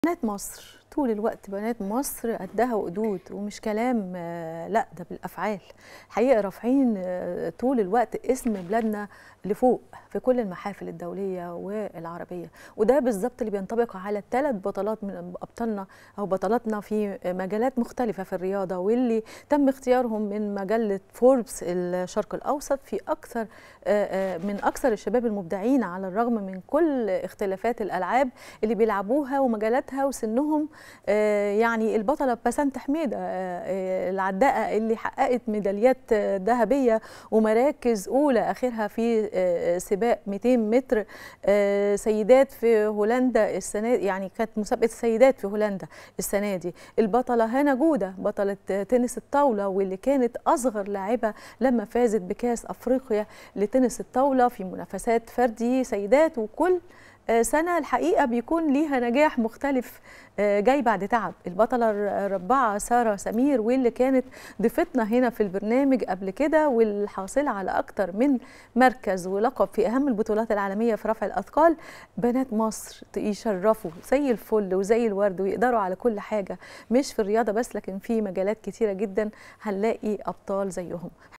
بنات مصر طول الوقت بنات مصر قدها وقدود ومش كلام آه، لا ده بالافعال حقيقه رافعين آه، طول الوقت اسم بلادنا لفوق في كل المحافل الدوليه والعربيه وده بالظبط اللي بينطبق على الثلاث بطلات من ابطالنا او بطلاتنا في مجالات مختلفه في الرياضه واللي تم اختيارهم من مجله فوربس الشرق الاوسط في اكثر آه، من اكثر الشباب المبدعين على الرغم من كل اختلافات الالعاب اللي بيلعبوها ومجالاتها وسنهم آه، يعني البطله بسنت حميده آه، آه، العداءه اللي حققت ميداليات ذهبيه ومراكز اولى اخرها في سباق 200 متر سيدات في هولندا السنه يعني كانت مسابقه السيدات في هولندا السنه دي البطله هنا جوده بطله تنس الطاوله واللي كانت اصغر لاعبه لما فازت بكاس افريقيا لتنس الطاوله في منافسات فردي سيدات وكل سنة الحقيقة بيكون ليها نجاح مختلف جاي بعد تعب البطلة الرباعة سارة سمير واللي كانت ضيفتنا هنا في البرنامج قبل كده والحاصلة على أكتر من مركز ولقب في أهم البطولات العالمية في رفع الأثقال بنات مصر يشرفوا زي الفل وزي الورد ويقدروا على كل حاجة مش في الرياضة بس لكن في مجالات كتيرة جدا هنلاقي أبطال زيهم